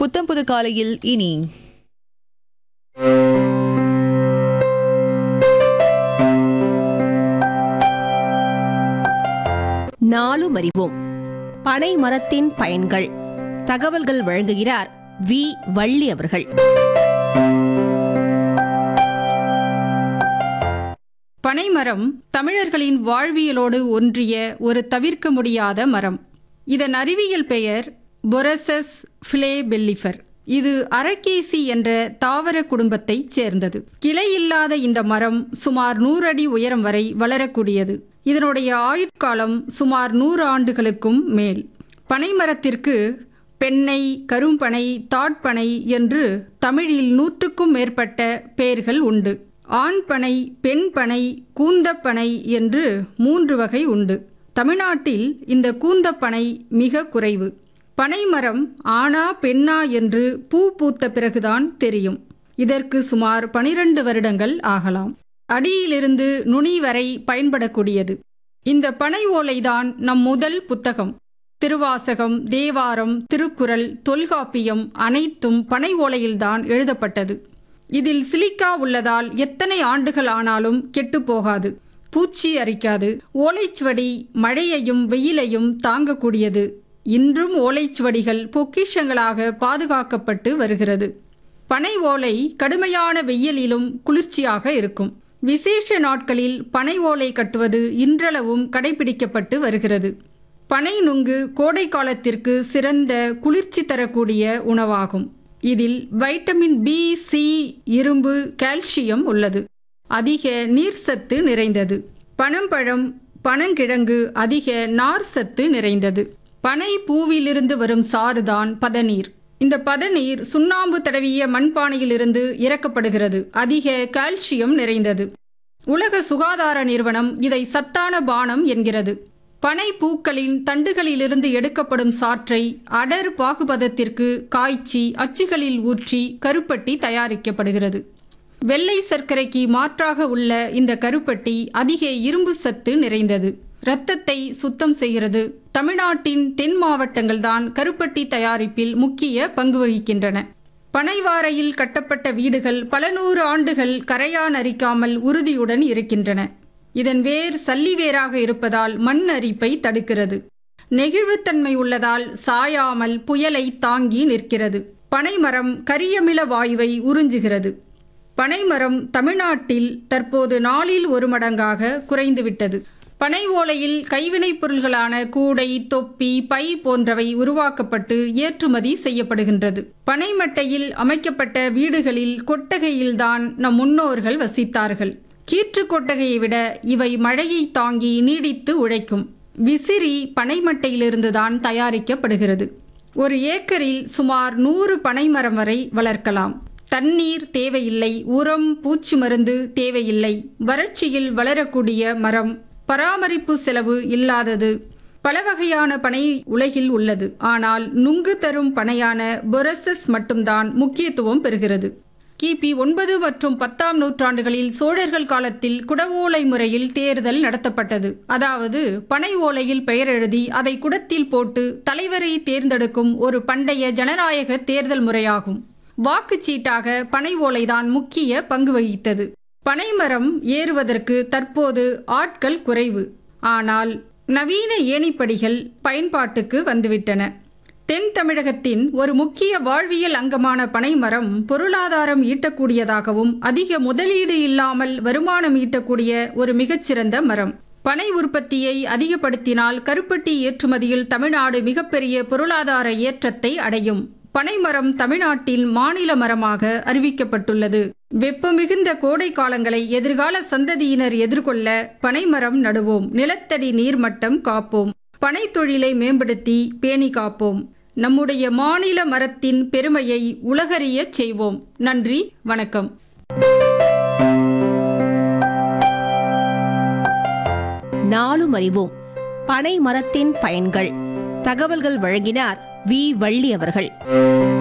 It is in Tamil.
புத்தம் புது காலையில் இனி நாலும் அறிவோம் பனை மரத்தின் பயன்கள் தகவல்கள் வழங்குகிறார் வி வள்ளி அவர்கள் பனைமரம் தமிழர்களின் வாழ்வியலோடு ஒன்றிய ஒரு தவிர்க்க முடியாத மரம் இதன் அறிவியல் பெயர் பொரசஸ் பிளேபெல்லிஃபர் இது அரக்கேசி என்ற தாவர குடும்பத்தைச் சேர்ந்தது கிளை இல்லாத இந்த மரம் சுமார் நூறு அடி உயரம் வரை வளரக்கூடியது இதனுடைய ஆயுட்காலம் சுமார் நூறு ஆண்டுகளுக்கும் மேல் பனைமரத்திற்கு பெண்ணை கரும்பனை தாட்பனை என்று தமிழில் நூற்றுக்கும் மேற்பட்ட பெயர்கள் உண்டு ஆண் பனை பெண் பனை கூந்தப்பனை என்று மூன்று வகை உண்டு தமிழ்நாட்டில் இந்த கூந்தப்பனை மிக குறைவு பனைமரம் ஆணா பெண்ணா என்று பூ பூத்த பிறகுதான் தெரியும் இதற்கு சுமார் பனிரெண்டு வருடங்கள் ஆகலாம் அடியிலிருந்து நுனி வரை பயன்படக்கூடியது இந்த பனை ஓலைதான் நம் முதல் புத்தகம் திருவாசகம் தேவாரம் திருக்குறள் தொல்காப்பியம் அனைத்தும் பனை ஓலையில்தான் எழுதப்பட்டது இதில் சிலிக்கா உள்ளதால் எத்தனை ஆண்டுகள் ஆனாலும் கெட்டுப் போகாது பூச்சி அரிக்காது ஓலைச்சுவடி மழையையும் வெயிலையும் தாங்கக்கூடியது இன்றும் ஓலைச்சுவடிகள் பொக்கிஷங்களாக பாதுகாக்கப்பட்டு வருகிறது பனை ஓலை கடுமையான வெயிலிலும் குளிர்ச்சியாக இருக்கும் விசேஷ நாட்களில் பனை ஓலை கட்டுவது இன்றளவும் கடைபிடிக்கப்பட்டு வருகிறது பனை நுங்கு கோடை காலத்திற்கு சிறந்த குளிர்ச்சி தரக்கூடிய உணவாகும் இதில் வைட்டமின் பி சி இரும்பு கால்சியம் உள்ளது அதிக நீர் சத்து நிறைந்தது பனம்பழம் பனங்கிழங்கு அதிக நார் சத்து நிறைந்தது பனை பூவிலிருந்து வரும் சாறுதான் பதநீர் இந்த பதநீர் சுண்ணாம்பு தடவிய மண்பானையிலிருந்து இறக்கப்படுகிறது அதிக கால்சியம் நிறைந்தது உலக சுகாதார நிறுவனம் இதை சத்தான பானம் என்கிறது பனை பூக்களின் தண்டுகளிலிருந்து எடுக்கப்படும் சாற்றை அடர் பாகுபதத்திற்கு காய்ச்சி அச்சுகளில் ஊற்றி கருப்பட்டி தயாரிக்கப்படுகிறது வெள்ளை சர்க்கரைக்கு மாற்றாக உள்ள இந்த கருப்பட்டி அதிக இரும்பு சத்து நிறைந்தது இரத்தத்தை சுத்தம் செய்கிறது தமிழ்நாட்டின் தென் மாவட்டங்கள்தான் கருப்பட்டி தயாரிப்பில் முக்கிய பங்கு வகிக்கின்றன பனைவாரையில் கட்டப்பட்ட வீடுகள் பல நூறு ஆண்டுகள் கரையான் அரிக்காமல் உறுதியுடன் இருக்கின்றன இதன் வேர் சல்லி வேராக இருப்பதால் மண் அரிப்பை தடுக்கிறது நெகிழ்வுத்தன்மை உள்ளதால் சாயாமல் புயலை தாங்கி நிற்கிறது பனைமரம் கரியமில வாயுவை உறிஞ்சுகிறது பனைமரம் தமிழ்நாட்டில் தற்போது நாளில் ஒரு மடங்காக குறைந்துவிட்டது பனை ஓலையில் கைவினைப் பொருள்களான கூடை தொப்பி பை போன்றவை உருவாக்கப்பட்டு ஏற்றுமதி செய்யப்படுகின்றது பனைமட்டையில் அமைக்கப்பட்ட வீடுகளில் கொட்டகையில்தான் நம் முன்னோர்கள் வசித்தார்கள் கீற்று கொட்டகையை விட இவை மழையை தாங்கி நீடித்து உழைக்கும் விசிறி பனைமட்டையிலிருந்துதான் தயாரிக்கப்படுகிறது ஒரு ஏக்கரில் சுமார் நூறு பனைமரம் வரை வளர்க்கலாம் தண்ணீர் தேவையில்லை உரம் பூச்சி மருந்து தேவையில்லை வறட்சியில் வளரக்கூடிய மரம் பராமரிப்பு செலவு இல்லாதது பல வகையான பனை உலகில் உள்ளது ஆனால் நுங்கு தரும் பனையான பொரசஸ் மட்டும்தான் முக்கியத்துவம் பெறுகிறது கிபி ஒன்பது மற்றும் பத்தாம் நூற்றாண்டுகளில் சோழர்கள் காலத்தில் குடவோலை முறையில் தேர்தல் நடத்தப்பட்டது அதாவது பனை ஓலையில் பெயர் எழுதி அதை குடத்தில் போட்டு தலைவரை தேர்ந்தெடுக்கும் ஒரு பண்டைய ஜனநாயக தேர்தல் முறையாகும் வாக்குச்சீட்டாக பனை ஓலைதான் முக்கிய பங்கு வகித்தது பனைமரம் ஏறுவதற்கு தற்போது ஆட்கள் குறைவு ஆனால் நவீன ஏணிப்படிகள் பயன்பாட்டுக்கு வந்துவிட்டன தென் தமிழகத்தின் ஒரு முக்கிய வாழ்வியல் அங்கமான பனைமரம் பொருளாதாரம் ஈட்டக்கூடியதாகவும் அதிக முதலீடு இல்லாமல் வருமானம் ஈட்டக்கூடிய ஒரு மிகச்சிறந்த மரம் பனை உற்பத்தியை அதிகப்படுத்தினால் கருப்பட்டி ஏற்றுமதியில் தமிழ்நாடு மிகப்பெரிய பொருளாதார ஏற்றத்தை அடையும் பனைமரம் தமிழ்நாட்டில் மாநில மரமாக அறிவிக்கப்பட்டுள்ளது வெப்பமிகுந்த கோடை காலங்களை எதிர்கால சந்ததியினர் எதிர்கொள்ள பனைமரம் நடுவோம் நிலத்தடி நீர்மட்டம் காப்போம் பனை தொழிலை மேம்படுத்தி பேணி காப்போம் நம்முடைய மாநில மரத்தின் பெருமையை உலகறியச் செய்வோம் நன்றி வணக்கம் நாலும் அறிவோம் பனை மரத்தின் பயன்கள் தகவல்கள் வழங்கினார் வி வள்ளி அவர்கள்